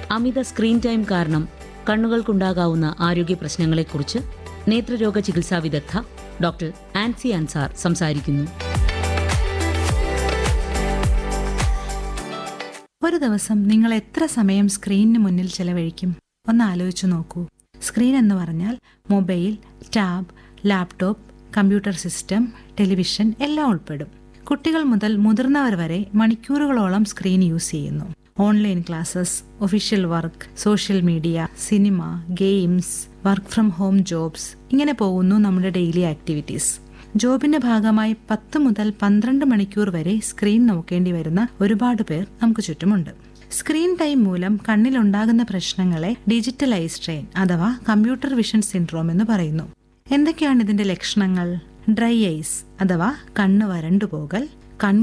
അമിത screen time കാരണം കണ്ണുകൾക്കുണ്ടാകാവുന്ന ആരോഗ്യ പ്രശ്നങ്ങളെക്കുറിച്ച് നേത്രരോഗ ചികിത്സാ വിദഗ്ധ ഡോക്ടർ ആൻസി അൻസാർ സംസാരിക്കുന്നു ഒരു ദിവസം നിങ്ങൾ എത്ര സമയം സ്ക്രീനിന് മുന്നിൽ ചെലവഴിക്കും ഒന്ന് ആലോചിച്ചു നോക്കൂ സ്ക്രീൻ എന്ന് പറഞ്ഞാൽ mobile tab laptop computer system television എല്ലാം ഉൾപ്പെടും കുട്ടികൾ മുതൽ മുതിർന്നവർ വരെ മണിക്കൂറുകളോളം സ്ക്രീൻ യൂസ് ചെയ്യുന്നു online classes official work social media cinema games work from home jobs ഇങ്ങനെ പോകുന്നു നമ്മുടെ ഡെയിലി ആക്ടിവിറ്റീസ് ജോബിന്റെ ഭാഗമായി പത്ത് മുതൽ പന്ത്രണ്ട് മണിക്കൂർ വരെ സ്ക്രീൻ നോക്കേണ്ടി വരുന്ന ഒരുപാട് പേർ നമുക്ക് ചുറ്റുമുണ്ട് സ്ക്രീൻ ടൈം മൂലം കണ്ണിലുണ്ടാകുന്ന പ്രശ്നങ്ങളെ ഡിജിറ്റൽ ഐ സ്ട്രെയിൻ അഥവാ കമ്പ്യൂട്ടർ വിഷൻ സിൻഡ്രോം എന്ന് പറയുന്നു എന്തൊക്കെയാണ് ഇതിന്റെ ലക്ഷണങ്ങൾ ഡ്രൈ ഐസ് അഥവാ കണ്ണ് വരണ്ടുപോകൽ കൺ